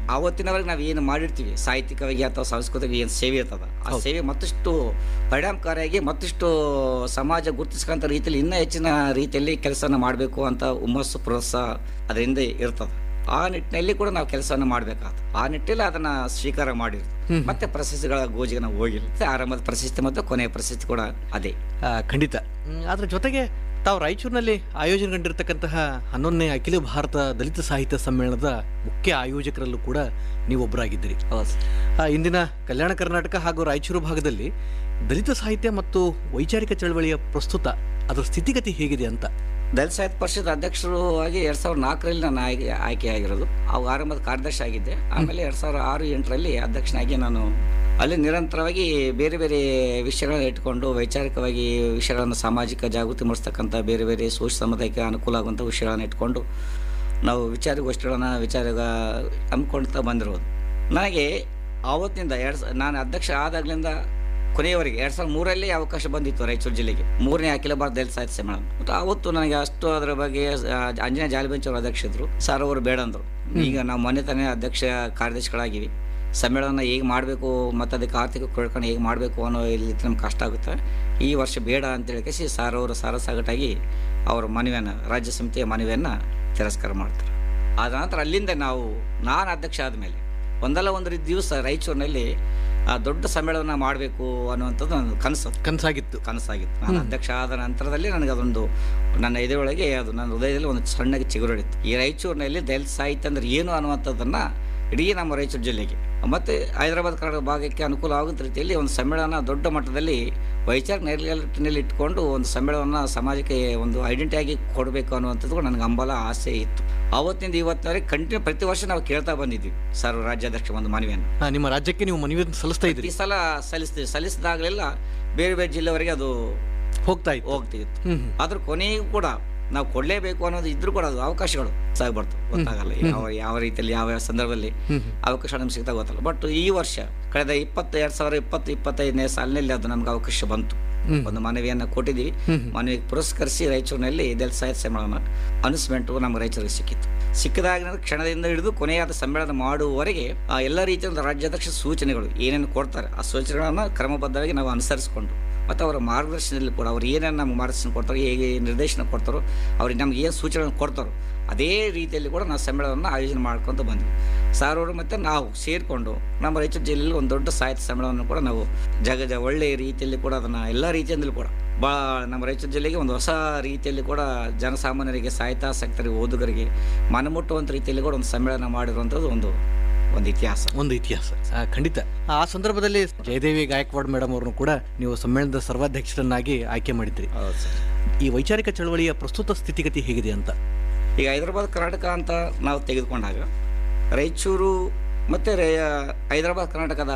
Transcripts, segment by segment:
ಆವತ್ತಿನವರೆಗೆ ನಾವು ಏನು ಮಾಡಿರ್ತೀವಿ ಸಾಹಿತ್ಯಿಕವಾಗಿ ಅಥವಾ ಸಾಂಸ್ಕೃತಿಕ ಏನು ಸೇವೆ ಇರ್ತದ ಆ ಸೇವೆ ಮತ್ತಷ್ಟು ಪರಿಣಾಮಕಾರಿಯಾಗಿ ಮತ್ತಷ್ಟು ಸಮಾಜ ಗುರುತಿಸ್ಕೊಂತ ರೀತಿಯಲ್ಲಿ ಇನ್ನೂ ಹೆಚ್ಚಿನ ರೀತಿಯಲ್ಲಿ ಕೆಲಸನ ಮಾಡಬೇಕು ಅಂತ ಹುಮ್ಮಸ್ಸು ಪ್ರೋತ್ಸಾಹ ಅದರಿಂದ ಇರ್ತದೆ ಆ ನಿಟ್ಟಿನಲ್ಲಿ ಕೂಡ ನಾವು ಕೆಲಸವನ್ನು ಮಾಡಬೇಕಾಗ್ತದೆ ಆ ನಿಟ್ಟಿನಲ್ಲಿ ಅದನ್ನ ಸ್ವೀಕಾರ ಮಾಡಿರ್ತೀವಿ ಮತ್ತೆ ಪ್ರಶಸ್ತಿಗಳ ಗೋಜಿಗೆ ನಾವು ಹೋಗಿಲ್ಲ ಆರಂಭದ ಪ್ರಶಸ್ತಿ ಮತ್ತು ಕೊನೆಯ ಪ್ರಶಸ್ತಿ ಕೂಡ ಅದೇ ಆ, ಖಂಡಿತ ಮ್, ಅದ್ರ ಜೊತೆಗೆ ತಾವು ರಾಯಚೂರಿನಲ್ಲಿ ಆಯೋಜನೆಗೊಂಡಿರ್ತಕ್ಕಂತಹ ಹನ್ನೊಂದನೇ ಅಖಿಲ ಭಾರತ ದಲಿತ ಸಾಹಿತ್ಯ ಸಮ್ಮೇಳನದ ಮುಖ್ಯ ಆಯೋಜಕರಲ್ಲೂ ಕೂಡ ನೀವೊಬ್ಬರಾಗಿದ್ದೀರಿ ಹೌದು ಆ, ಇಂದಿನ ಕಲ್ಯಾಣ ಕರ್ನಾಟಕ ಹಾಗೂ ರಾಯಚೂರು ಭಾಗದಲ್ಲಿ ದಲಿತ ಸಾಹಿತ್ಯ ಮತ್ತು ವೈಚಾರಿಕ ಚಳವಳಿಯ ಪ್ರಸ್ತುತ ಅದರ ಸ್ಥಿತಿಗತಿ ಹೇಗಿದೆ ಅಂತ ದಲಿತ ಸಾಹಿತ್ಯ ಪರಿಷತ್ ಅಧ್ಯಕ್ಷರು ಆಗಿ ಎರಡ್ ಸಾವಿರದ ನಾಲ್ಕರಲ್ಲಿ ನಾನು ಆಯ್ಕೆ ಆಯ್ಕೆಯಾಗಿರೋದು ಅವು ಆರಂಭದ ಕಾರ್ಯದರ್ಶಿ ಆಗಿದ್ದೆ ಆಮೇಲೆ ಎರಡ್ ಸಾವಿರದ ಆರು ಎಂಟರಲ್ಲಿ ಅಧ್ಯಕ್ಷನಾಗಿ ನಾನು ಅಲ್ಲಿ ನಿರಂತರವಾಗಿ ಬೇರೆ ಬೇರೆ ವಿಷಯಗಳನ್ನ ಇಟ್ಕೊಂಡು ವೈಚಾರಿಕವಾಗಿ ವಿಷಯಗಳನ್ನು ಸಾಮಾಜಿಕ ಜಾಗೃತಿ ಮೂಡಿಸ್ತಕ್ಕಂಥ ಬೇರೆ ಬೇರೆ ಸೋಷ ಸಮುದಾಯಕ್ಕೆ ಅನುಕೂಲ ಆಗುವಂಥ ವಿಷಯಗಳನ್ನು ಇಟ್ಕೊಂಡು ನಾವು ವಿಚಾರಗೋಷ್ಠಿಗಳನ್ನು ವಿಚಾರ ಹಮ್ಮಿಕೊಳ್ತಾ ಬಂದಿರೋದು ನನಗೆ ಆವತ್ತಿನಿಂದ ಎರಡು ಸ- ನಾನು ಅಧ್ಯಕ್ಷ ಆದಾಗ್ಲಿಂದ ಕೊನೆಯವರೆಗೆ ಎರಡ್ ಸಾವಿರದ ಮೂರರಲ್ಲಿ ಅವಕಾಶ ಬಂದಿತ್ತು ರಾಯಚೂರು ಜಿಲ್ಲೆಗೆ ಮೂರನೇ ಅಖಿಲ ಭಾರತ ದಲಿತ ಸಾಹಿತ್ಯ ಸಮ್ಮೇಳನ ಮತ್ತು ಆವತ್ತು ನನಗೆ ಅಷ್ಟು ಅದರ ಬಗ್ಗೆ ಆ, ಅಂಜನಾ ಜಾಲಿಬೆಂಚ್ ಅವರು ಅಧ್ಯಕ್ಷರು ಸರ್ ಅವರು ಬೇಡ ಅಂದರು ಈಗ ನಾವು ಮೊನ್ನೆ ತಾನೇ ಅಧ್ಯಕ್ಷ ಕಾರ್ಯದರ್ಶಿಗಳಾಗಿವಿ ಸಮ್ಮೇಳನ ಹೇಗೆ ಮಾಡಬೇಕು ಮತ್ತು ಅದಕ್ಕೆ ಆರ್ಥಿಕ ಕೊಳ್ಕೊಂಡು ಹೇಗೆ ಮಾಡಬೇಕು ಅನ್ನೋ ಇಲ್ಲಿ ನಮ್ಗೆ ಕಷ್ಟ ಆಗುತ್ತೆ ಈ ವರ್ಷ ಬೇಡ ಅಂತೇಳಿ ಕೇಸಿ ಸಾರ್ ಅವರು ಸಾರಸಾಗಟಾಗಿ ಅವರ ಮನವಿಯನ್ನು ರಾಜ್ಯ ಸಮಿತಿಯ ಮನವಿಯನ್ನು ತಿರಸ್ಕಾರ ಮಾಡ್ತಾರೆ ಆದ ನಂತರ ಅಲ್ಲಿಂದ ನಾವು ನಾನು ಅಧ್ಯಕ್ಷ ಆದಮೇಲೆ ಒಂದಲ್ಲ ಒಂದು ರೀತಿ ದಿವಸ ರಾಯಚೂರಿನಲ್ಲಿ ಆ ದೊಡ್ಡ ಸಮ್ಮೇಳನ ಮಾಡಬೇಕು ಅನ್ನುವಂಥದ್ದು ನನ್ನ ಕನಸು ಕನಸಾಗಿತ್ತು ಕನಸಾಗಿತ್ತು ನಾನು ಅಧ್ಯಕ್ಷ ಆದ ನಂತರದಲ್ಲಿ ನನಗೆ ಅದೊಂದು ನನ್ನ ಎದೆಯೊಳಗೆ ಅದು ನನ್ನ ಹೃದಯದಲ್ಲಿ ಒಂದು ಸಣ್ಣಗೆ ಚಿಗುರೊಡಿತ್ತು ಈ ರಾಯಚೂರಿನಲ್ಲಿ ದಲಿತ ಸಾಹಿತ್ಯ ಅಂದ್ರೆ ಏನು ಅನ್ನುವಂಥದ್ದನ್ನ ಇಡೀ ನಮ್ಮ ರಾಯಚೂರು ಜಿಲ್ಲೆಗೆ ಮತ್ತೆ ಹೈದರಾಬಾದ್ ಕನ್ನಡ ಭಾಗಕ್ಕೆ ಅನುಕೂಲ ಆಗುತ್ತ ರೀತಿಯಲ್ಲಿ ಒಂದು ಸಮ್ಮೇಳನ ದೊಡ್ಡ ಮಟ್ಟದಲ್ಲಿ ವೈಚಾರಿಕ ನೆಲೆಗಟ್ಟಿನಲ್ಲಿ ಇಟ್ಕೊಂಡು ಒಂದು ಸಮ್ಮೇಳನ ಸಮಾಜಕ್ಕೆ ಒಂದು ಐಡೆಂಟಿಟಿ ಕೊಡಬೇಕು ಅನ್ನುವಂಥದ್ದು ಕೂಡ ನನಗೆ ಹಂಬಲ ಆಸೆ ಇತ್ತು ಆವತ್ತಿಂದ ಇವತ್ತಿನವರೆಗೆ ಕಂಟಿನ್ಯೂ ಪ್ರತಿ ವರ್ಷ ನಾವು ಕೇಳ್ತಾ ಬಂದಿದ್ವಿ ಸರ್ ರಾಜ್ಯಾಧ್ಯಕ್ಷ ಒಂದು ಮನವಿಯನ್ನು ಆ, ನಿಮ್ಮ ರಾಜ್ಯಕ್ಕೆ ನೀವು ಮನವಿಯನ್ನು ಸಲ್ಲಿಸ್ತಾ ಇದ್ರಿ ಈ ಸಲ ಸಲ್ಲಿಸ್ತೀವಿ ಸಲ್ಲಿಸಿದಾಗಲೆಲ್ಲ ಬೇರೆ ಬೇರೆ ಜಿಲ್ಲೆವರೆಗೆ ಅದು ಹೋಗ್ತಾ ಇತ್ತು ಹೋಗ್ತಿತ್ತು ಹ್ಮ್ ಹ್ಮ್. ಅದ್ರ ಕೊನೆಗೂ ಕೂಡ ನಾವು ಕೊಡಲೇಬೇಕು ಅನ್ನೋದು ಇದ್ರೂ ಕೂಡ ಅದು ಅವಕಾಶಗಳು ಸಾಗ್ಬರ್ತವೆ ಗೊತ್ತಾಗಲ್ಲ ಯಾವ ಯಾವ ರೀತಿಯಲ್ಲಿ ಯಾವ ಯಾವ ಸಂದರ್ಭದಲ್ಲಿ ಹ್ಮ್ ಹ್ಮ್. ಅವಕಾಶ ನಮ್ಗೆ ಸಿಗ್ತಾ ಗೊತ್ತಲ್ಲ ಬಟ್ ಈ ವರ್ಷ ಕಳೆದ ಇಪ್ಪತ್ತು ಎರಡ್ ಸಾವಿರದ ಇಪ್ಪತ್ತು ಇಪ್ಪತ್ತೈದನೇ ಸಾಲಿನಲ್ಲಿ ಅದು ನಮ್ಗೆ ಅವಕಾಶ ಬಂತು ಹ್ಮ್. ಒಂದು ಮನವಿಯನ್ನು ಕೊಟ್ಟಿದ್ದೀವಿ ಹ್ಮ್. ಮನವಿಗೆ ಪುರಸ್ಕರಿಸಿ ರಾಯಚೂರಿನಲ್ಲಿ ದಲಿತ ಸಾಹಿತ್ಯ ಸಮ್ಮೇಳನ ಅನೌನ್ಸ್ಮೆಂಟು ನಮ್ಮ ರಾಯಚೂರಿಗೆ ಸಿಕ್ಕಿತ್ತು ಸಿಕ್ಕಿದಾಗಿನ ಕ್ಷಣದಿಂದ ಹಿಡಿದು ಕೊನೆಯಾದ ಸಮ್ಮೇಳನ ಮಾಡುವವರೆಗೆ ಆ ಎಲ್ಲ ರೀತಿಯ ಒಂದು ರಾಜ್ಯಾಧ್ಯಕ್ಷ ಸೂಚನೆಗಳು ಏನೇನು ಕೊಡ್ತಾರೆ ಆ ಸೂಚನೆಗಳನ್ನು ಕ್ರಮಬದ್ಧವಾಗಿ ನಾವು ಅನುಸರಿಸಿಕೊಂಡು ಮತ್ತು ಅವರ ಮಾರ್ಗದರ್ಶನದಲ್ಲಿ ಕೂಡ ಅವ್ರು ಏನೇನು ನಮ್ಗೆ ಮಾರ್ಗದರ್ಶನ ಕೊಡ್ತಾರೋ ಹೇಗೆ ನಿರ್ದೇಶನ ಕೊಡ್ತಾರೋ ಅವ್ರಿಗೆ ನಮ್ಗೆ ಏನು ಸೂಚನೆ ಕೊಡ್ತಾರೋ ಅದೇ ರೀತಿಯಲ್ಲಿ ಕೂಡ ನಾವು ಸಮ್ಮೇಳನವನ್ನು ಆಯೋಜನೆ ಮಾಡ್ಕೊತ ಬಂದ್ವಿ ಸಾರ್ ಅವರು ಮತ್ತು ನಾವು ಸೇರಿಕೊಂಡು ನಮ್ಮ ರಾಯಚೂರು ಜಿಲ್ಲೆಯಲ್ಲಿ ಒಂದು ದೊಡ್ಡ ಸಾಹಿತ್ಯ ಸಮ್ಮೇಳನ ಕೂಡ ನಾವು ಜಗಜ ಒಳ್ಳೆಯ ರೀತಿಯಲ್ಲಿ ಕೂಡ ಅದನ್ನು ಎಲ್ಲ ರೀತಿಯಿಂದಲೂ ಕೂಡ ಭಾಳ ನಮ್ಮ ರಾಯಚೂರು ಜಿಲ್ಲೆಗೆ ಒಂದು ಹೊಸ ರೀತಿಯಲ್ಲಿ ಕೂಡ ಜನಸಾಮಾನ್ಯರಿಗೆ ಸಾಹಿತ್ಯಾಸಕ್ತರಿಗೆ ಓದುಗರಿಗೆ ಮನಮುಟ್ಟುವಂಥ ರೀತಿಯಲ್ಲಿ ಕೂಡ ಒಂದು ಸಮ್ಮೇಳನ ಮಾಡಿರುವಂಥದ್ದು ಒಂದು ಒಂದು ಇತಿಹಾಸ ಒಂದು ಇತಿಹಾಸ ಆ, ಖಂಡಿತ ಆ ಸಂದರ್ಭದಲ್ಲಿ ಜಯದೇವಿ ಗಾಯಕ್ವಾಡ್ ಮೇಡಮ್ ಅವ್ರನ್ನು ಕೂಡ ನೀವು ಸಮ್ಮೇಳನದ ಸರ್ವಾಧ್ಯಕ್ಷರನ್ನಾಗಿ ಆಯ್ಕೆ ಮಾಡಿದ್ರಿ ಹೌದು ಸರ್ ಈ ವೈಚಾರಿಕ ಚಳವಳಿಯ ಪ್ರಸ್ತುತ ಸ್ಥಿತಿಗತಿ ಹೇಗಿದೆ ಅಂತ ಈಗ ಹೈದರಾಬಾದ್ ಕರ್ನಾಟಕ ಅಂತ ನಾವು ತೆಗೆದುಕೊಂಡಾಗ ರಾಯಚೂರು ಮತ್ತು ಹೈದರಾಬಾದ್ ಕರ್ನಾಟಕದ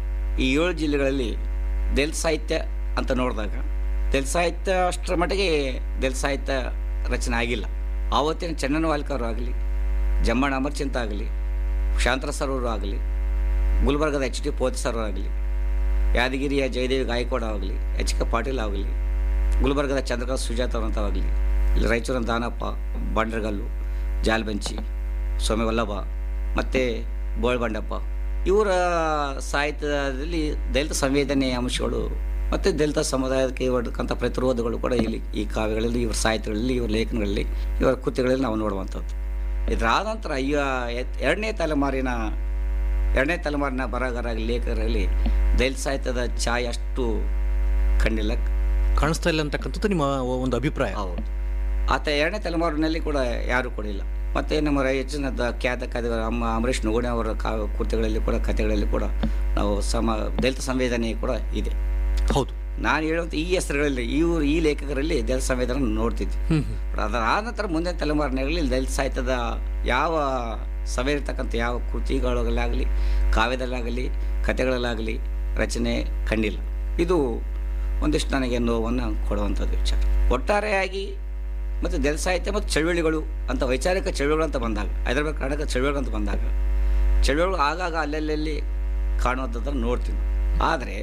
ಈ ಏಳು ಜಿಲ್ಲೆಗಳಲ್ಲಿ ದಲಿತ ಸಾಹಿತ್ಯ ಅಂತ ನೋಡಿದಾಗ ದಲಿತ ಸಾಹಿತ್ಯ ಅಷ್ಟರ ಮಟ್ಟಿಗೆ ದಲಿತ ಸಾಹಿತ್ಯ ರಚನೆ ಆಗಿಲ್ಲ ಆವತ್ತಿನ ಚನ್ನನ ವಾಲ್ಕರ್ ಆಗಲಿ ಜಮ್ಮಣ್ಣ ಅಮರ್ಚಿಂತ ಆಗಲಿ ಶಾಂತರ ಸರ್ ಅವರು ಆಗಲಿ ಗುಲ್ಬರ್ಗದ ಎಚ್ ಟಿ ಪೋತಿ ಸರ್ ಆಗಲಿ ಯಾದಗಿರಿಯ ಜಯದೇವಿ ಗಾಯಕ್ವಾಡ್ ಆಗಲಿ ಎಚ್ ಕೆ ಪಾಟೀಲ್ ಆಗಲಿ ಗುಲ್ಬರ್ಗದ ಚಂದ್ರಕಾಂತ್ ಸುಜಾತ ಅವರಂಥವಾಗಲಿ ಇಲ್ಲಿ ರಾಯಚೂರಿನ ದಾನಪ್ಪ ಬಂಡ್ರಗಲ್ಲು ಜಾಲ್ಬಂಚಿ ಸೋಮೆ ವಲ್ಲಭ ಮತ್ತು ಬೋಳ್ಬಂಡಪ್ಪ ಇವರ ಸಾಹಿತ್ಯದಲ್ಲಿ ದಲಿತ ಸಂವೇದನೆಯ ಅಂಶಗಳು ಮತ್ತು ದಲಿತ ಸಮುದಾಯಕ್ಕೆ ಒಡ್ಕಂಥ ಪ್ರತಿರೋಧಗಳು ಕೂಡ ಇಲ್ಲಿ ಈ ಕಾವ್ಯಗಳಲ್ಲಿ ಇವರ ಸಾಹಿತ್ಯಗಳಲ್ಲಿ ಇವರ ಲೇಖನಗಳಲ್ಲಿ ಇವರ ಕೃತಿಗಳಲ್ಲಿ ನಾವು ನೋಡುವಂಥದ್ದು ಇದಾದ ನಂತರ ಈಗ ಎತ್- ಎರಡನೇ ತಲೆಮಾರಿನ ಎರಡನೇ ತಲೆಮಾರಿನ ಬರಹಗಾರರಾಗಲಿ ಲೇಖಕರಲ್ಲಿ ದಲಿತ ಸಾಹಿತ್ಯದ ಛಾಯೆ ಅಷ್ಟು ಕಂಡಿಲ್ಲ ಕಾಣಿಸ್ತಾ ಇಲ್ಲ ಅಂತಕ್ಕಂಥದ್ದು ನಿಮ್ಮ ಒಂದು ಅಭಿಪ್ರಾಯ ಹೌದು ಆತ ಎರಡನೇ ತಲೆಮಾರಿನಲ್ಲಿ ಕೂಡ ಯಾರು ಕೊಡಿಲ್ಲ ಮತ್ತೆ ನಮ್ಮ ರಾಯಚೂರಿನ ದ- ಖ್ಯಾತ ಕಥೆಗಾರ ಅಮ್ಮ ಅಂಬರೀಷ್ ನುಗುಣೆ ಅವರ ಕಾವ್ಯ ಕೃತಿಗಳಲ್ಲಿ ಕೂಡ ಕಥೆಗಳಲ್ಲಿ ಕೂಡ ನಾವು ಸಮ ದಲಿತ ಸಂವೇದನೆ ಕೂಡ ಇದೆ ಹೌದು ನಾನು ಹೇಳುವಂಥ ಈ ಹೆಸರುಗಳಲ್ಲಿ ಇವರು ಈ ಲೇಖಕರಲ್ಲಿ ದಲಿತ ಸಂವೇದನೆ ನೋಡ್ತಿದ್ವಿ ಹ್ಮ್ ಹ್ಮ್. ಅದರ ಆದ ನಂತರ ಮುಂದಿನ ತಲೆಮಾರಿನಲ್ಲಿ ದಲಿತ ಸಾಹಿತ್ಯದ ಯಾವ ಸಭೆ ಇರ್ತಕ್ಕಂಥ ಯಾವ ಕೃತಿಗಳಲ್ಲಾಗಲಿ ಕಾವ್ಯದಲ್ಲಾಗಲಿ ಕಥೆಗಳಲ್ಲಾಗಲಿ ರಚನೆ ಕಂಡಿಲ್ಲ ಇದು ಒಂದಿಷ್ಟು ನನಗೆ ನೋವನ್ನು ಕೊಡುವಂಥದ್ದು ವಿಚಾರ ಒಟ್ಟಾರೆಯಾಗಿ ಮತ್ತು ದಲಿತ ಸಾಹಿತ್ಯ ಮತ್ತು ಚಳುವಳಿಗಳು ಅಂತ ವೈಚಾರಿಕ ಚಳುವಳಿಗಳು ಅಂತ ಬಂದಾಗ ಹೈದರಾಬಾದ್ ಕರ್ನಾಟಕ ಚಳುವಳಿಗಳು ಅಂತ ಬಂದಾಗ ಚಳುವಳಿಗಳು ಆಗಾಗ ಅಲ್ಲಲ್ಲಿ ಕಾಣುವಂಥದ್ದನ್ನು ನೋಡ್ತೀನಿ ಆದರೆ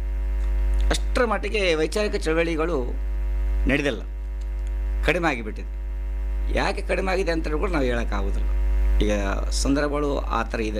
ಅಷ್ಟರ ಮಟ್ಟಿಗೆ ವೈಚಾರಿಕ ಚಳವಳಿಗಳು ನಡೆದಿಲ್ಲ ಕಡಿಮೆ ಆಗಿಬಿಟ್ಟಿದೆ ಯಾಕೆ ಕಡಿಮೆ ಆಗಿದೆ ಅಂತ ಕೂಡ ನಾವು ಹೇಳೋಕ್ಕಾಗೋದಿಲ್ಲ ಈಗ ಸಂದರ್ಭಗಳು ಆ ಥರ ಇದೆ